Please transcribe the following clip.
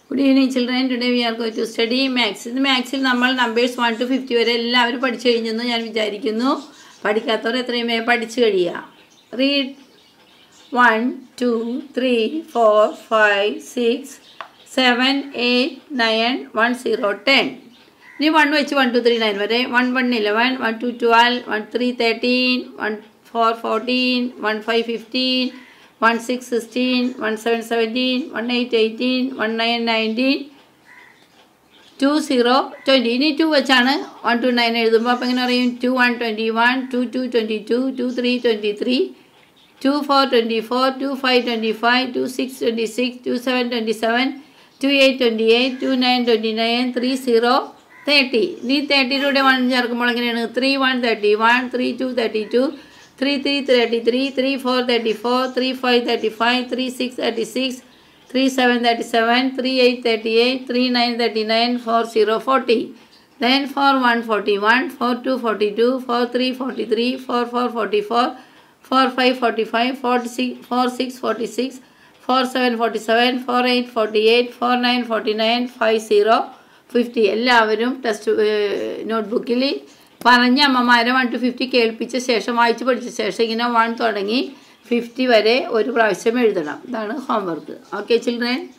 good evening children today we are going to study maths ഇത് മാത്സിൽ നമ്മൾ numbers one two fifty വരെ എല്ലാവരും പഠിച്ചു കഴിഞ്ഞെന്ന് ഞാൻ വിചാരിക്കുന്നു പഠിക്കാത്തവർ എത്രയും വേഗം പഠിച്ചു കഴിയുക read one two three four five six seven eight nine one zero ten ഇനി വൺ വെച്ച് വൺ ടു ത്രീ നയൻ വരെ one one eleven one two twelve one three thirteen one four fourteen one five fifteen one six sixteen one seven seventeen one eight eighteen one nine nineteen two zero twenty ഇനി two വെച്ചാണ് one two nine എഴുതുമ്പോൾ അപ്പോൾ എങ്ങനെ പറയും two one twenty one to to twenty two two three twenty three two four twenty four two five twenty five two six twenty six two seven twenty seven two eight twenty eight two nine twenty nine three zero thirty ഇനി തേർട്ടിയിലൂടെ one ചേർക്കുമ്പോൾ എങ്ങനെയാണ് three one thirty one three two thirty two three three thirty three three four thirty four three five thirty five three six thirty six three seven thirty seven three eight thirty eight three nine thirty nine four zero forty then for 141 for 242 for 343 for 444 for 545 46 for 646 for 747 for 848 for 949 50 fifty എല്ലാവരും text നോട്ട്ബുക്കിൽ പറഞ്ഞ അമ്മമാരെ one two fifty കേൾപ്പിച്ച ശേഷം വായിച്ച് പഠിച്ച ശേഷം ഇങ്ങനെ one തുടങ്ങി ഫിഫ്റ്റി വരെ ഒരു പ്രാവശ്യം എഴുതണം ഇതാണ് ഹോംവർക്ക് ഓക്കെ ചിൽഡ്രൻ